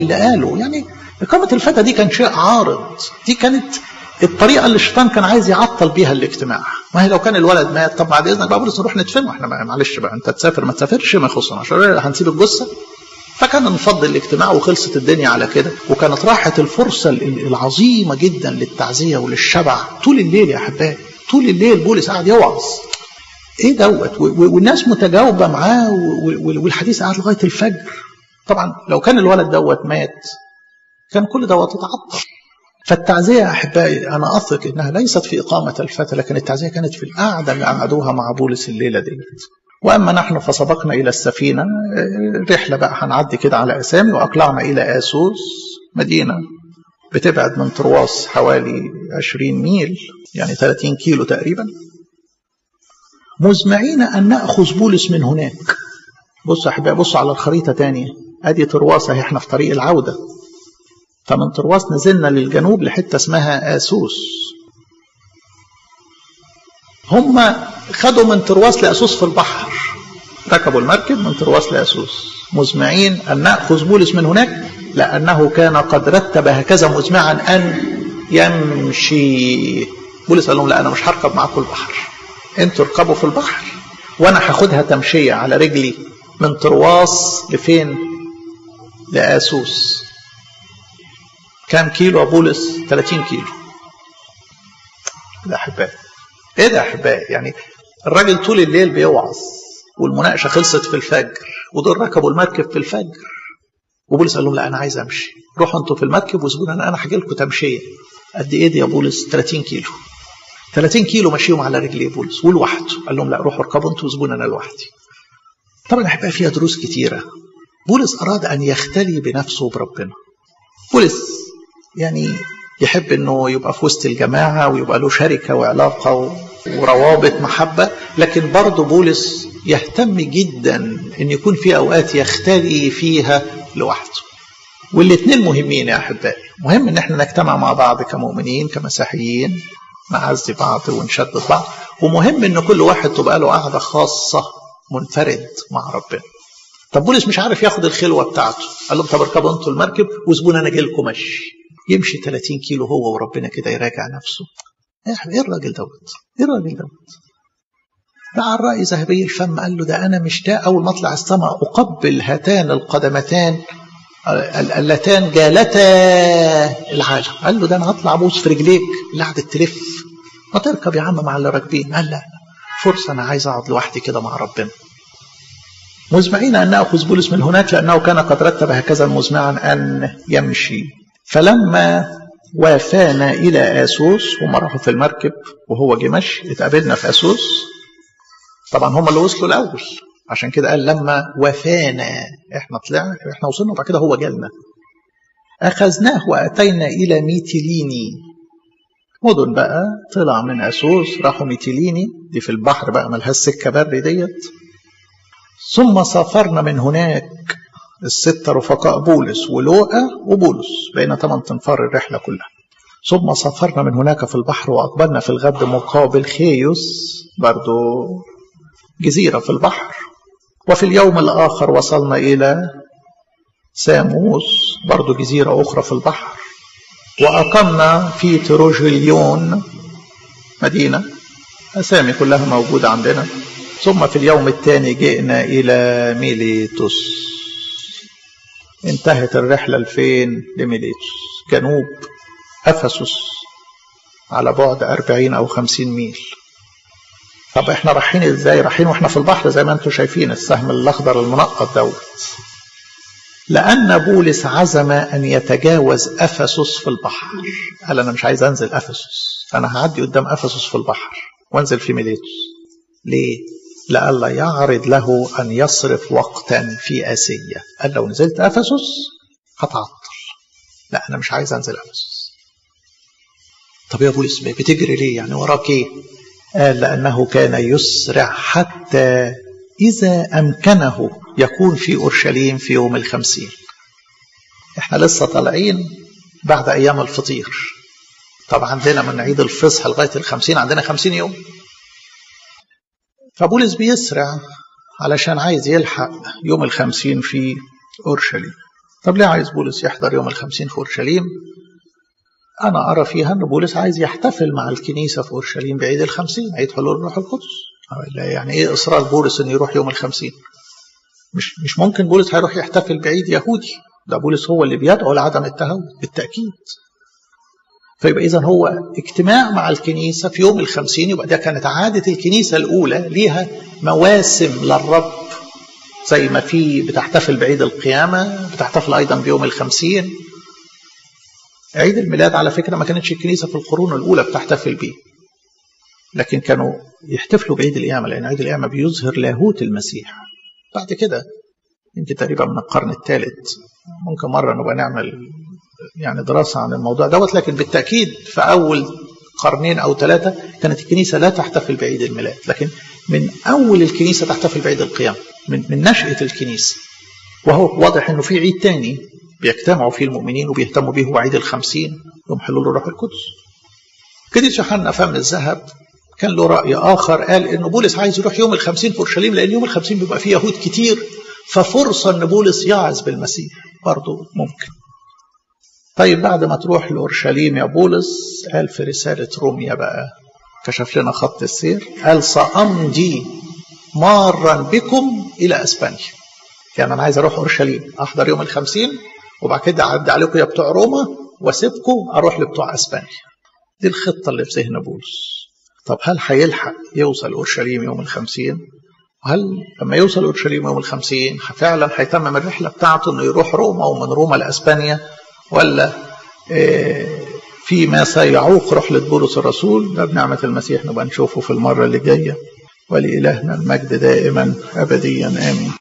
اللي قاله يعني إقامة الفتى دي كان شيء عارض دي كانت الطريقة اللي الشيطان كان عايز يعطل بيها الاجتماع ما هي لو كان الولد مات طب بعد إذنك بقى بولس نروح ندفنه احنا معلش بقى أنت تسافر ما تسافرش ما يخصناش هنسيب الجثة فكان نفضل الاجتماع وخلصت الدنيا على كده وكانت راحت الفرصة العظيمة جدا للتعزية وللشبع طول الليل يا أحبائي طول الليل بولس قاعد يوعظ ايه دوت والناس متجاوبه معاه والحديث قعد لغايه الفجر طبعا لو كان الولد دوت مات كان كل دوت اتعطل فالتعزيه يا احبائي انا اثق انها ليست في اقامه الفتى لكن التعزيه كانت في القعده اللي قعدوها مع بولس الليله ديت واما نحن فسبقنا الى السفينه رحله بقى هنعدي كده على اسامي واقلعنا الى اسوس مدينه بتبعد من ترواس حوالي 20 ميل يعني 30 كيلو تقريبا مزمعين أن نأخذ بولس من هناك بص يا أحبائي بصوا على الخريطة تانية أدي ترواس أهي إحنا في طريق العودة فمن ترواس نزلنا للجنوب لحتة اسمها آسوس هم خدوا من ترواس لأسوس في البحر ركبوا المركب من ترواس لأسوس مزمعين أن نأخذ بولس من هناك لأنه كان قد رتب هكذا مزمعا أن يمشي بولس قال لهم لا أنا مش هركب معاكم البحر انتوا اركبوا في البحر وانا هاخدها تمشيه على رجلي من ترواس لفين لاسوس كام كيلو يا بولس 30 كيلو ده احبائي ايه ده احبائي يعني الراجل طول الليل بيوعظ والمناقشه خلصت في الفجر ودول ركبوا المركب في الفجر وبولس قال لهم لا انا عايز امشي روحوا انتوا في المركب وسيبوني انا انا هاجي لكم تمشيه قد ايه دي يا بولس 30 كيلو 30 كيلو مشيهم على رجلي بولس ولوحده قال لهم لا روحوا اركبوا انتوا وسيبوني انا لوحدي طبعا احبائي فيها دروس كتيره بولس اراد ان يختلي بنفسه بربنا بولس يعني يحب انه يبقى في وسط الجماعه ويبقى له شركه وعلاقه وروابط محبه لكن برضه بولس يهتم جدا ان يكون في اوقات يختلي فيها لوحده والاثنين مهمين يا احبائي مهم ان احنا نجتمع مع بعض كمؤمنين كمسيحيين نعزي بعض ونشدد بعض ومهم ان كل واحد تبقى له قعده خاصه منفرد مع ربنا طب بولس مش عارف ياخد الخلوه بتاعته قال لهم طب اركبوا انتوا المركب وسيبوني انا اجي لكم مشي يمشي 30 كيلو هو وربنا كده يراجع نفسه ايه الراجل دوت ايه الراجل دوت دعا الرأي ذهبي الفم قال له ده أنا مشتاق أول ما أطلع السماء أقبل هاتان القدمتان اللتان جالتا العالم قال له ده أنا هطلع أبوس في رجليك اللي قعدت تلف ما تركب يا عم مع اللي راكبين قال لا فرصة أنا عايز أقعد لوحدي كده مع ربنا مزمعين أن نأخذ بولس من هناك لأنه كان قد رتب هكذا مزمعا أن يمشي فلما وافانا إلى آسوس هم راحوا في المركب وهو جه مشي اتقابلنا في آسوس طبعا هم اللي وصلوا الأول عشان كده قال لما وفانا احنا طلعنا احنا وصلنا وبعد كده هو جالنا أخذناه وأتينا إلى ميتيليني مدن بقى طلع من أسوس راحوا ميتيليني دي في البحر بقى ملهاش سكة بري ديت ثم سافرنا من هناك الستة رفقاء بولس ولوقا وبولس بقينا ثمان تنفار الرحلة كلها ثم سافرنا من هناك في البحر وأقبلنا في الغد مقابل خيوس برضو جزيرة في البحر وفي اليوم الآخر وصلنا إلى ساموس برضو جزيرة أخرى في البحر وأقمنا في تروجليون مدينة أسامي كلها موجودة عندنا ثم في اليوم الثاني جئنا إلى ميليتوس انتهت الرحلة لفين لميليتوس جنوب أفسس على بعد أربعين أو خمسين ميل طب احنا رايحين ازاي رايحين واحنا في البحر زي ما انتم شايفين السهم الاخضر المنقط دوت لان بولس عزم ان يتجاوز افسس في البحر قال انا مش عايز انزل افسس انا هعدي قدام افسس في البحر وانزل في ميليتوس ليه لئلا يعرض له ان يصرف وقتا في اسيا قال لو نزلت افسس هتعطل لا انا مش عايز انزل افسس طب يا بولس بتجري ليه يعني وراك ايه قال لأنه كان يسرع حتى إذا أمكنه يكون في أورشليم في يوم الخمسين احنا لسه طالعين بعد أيام الفطير طب عندنا من عيد الفصح لغاية الخمسين عندنا خمسين يوم فبولس بيسرع علشان عايز يلحق يوم الخمسين في أورشليم طب ليه عايز بولس يحضر يوم الخمسين في أورشليم أنا أرى فيها أن بولس عايز يحتفل مع الكنيسة في أورشليم بعيد الخمسين عيد حلول الروح القدس يعني إيه إصرار بولس أن يروح يوم الخمسين مش مش ممكن بولس هيروح يحتفل بعيد يهودي ده بولس هو اللي بيدعو لعدم التهاون بالتأكيد فيبقى إذا هو اجتماع مع الكنيسة في يوم الخمسين يبقى ده كانت عادة الكنيسة الأولى ليها مواسم للرب زي ما في بتحتفل بعيد القيامة بتحتفل أيضا بيوم الخمسين عيد الميلاد على فكرة ما كانتش الكنيسة في القرون الأولى بتحتفل بيه لكن كانوا يحتفلوا بعيد القيامة لأن عيد القيامة بيظهر لاهوت المسيح بعد كده يمكن تقريبا من القرن الثالث ممكن مرة نبقى نعمل يعني دراسة عن الموضوع دوت لكن بالتأكيد في أول قرنين أو ثلاثة كانت الكنيسة لا تحتفل بعيد الميلاد لكن من أول الكنيسة تحتفل بعيد القيامة من, من نشأة الكنيسة وهو واضح أنه في عيد تاني بيجتمعوا فيه المؤمنين وبيهتموا به هو عيد الخمسين يوم حلول الروح القدس كديس يوحنا فم الذهب كان له رأي آخر قال إن بولس عايز يروح يوم الخمسين في أورشليم لأن يوم الخمسين بيبقى فيه يهود كتير ففرصة إن بولس يعظ بالمسيح برضه ممكن طيب بعد ما تروح لأورشليم يا بولس قال في رسالة روميا بقى كشف لنا خط السير قال سأمضي مارا بكم إلى أسبانيا يعني أنا عايز أروح أورشليم أحضر يوم الخمسين وبعد كده أعدي عليكم يا بتوع روما وأسيبكم أروح لبتوع أسبانيا دي الخطة اللي في ذهن بولس طب هل هيلحق يوصل أورشليم يوم الخمسين وهل لما يوصل أورشليم يوم الخمسين فعلا هيتمم الرحلة بتاعته إنه يروح روما ومن روما لأسبانيا ولا في ما سيعوق رحلة بولس الرسول ده بنعمة المسيح نبقى نشوفه في المرة اللي جاية ولإلهنا المجد دائما أبديا آمين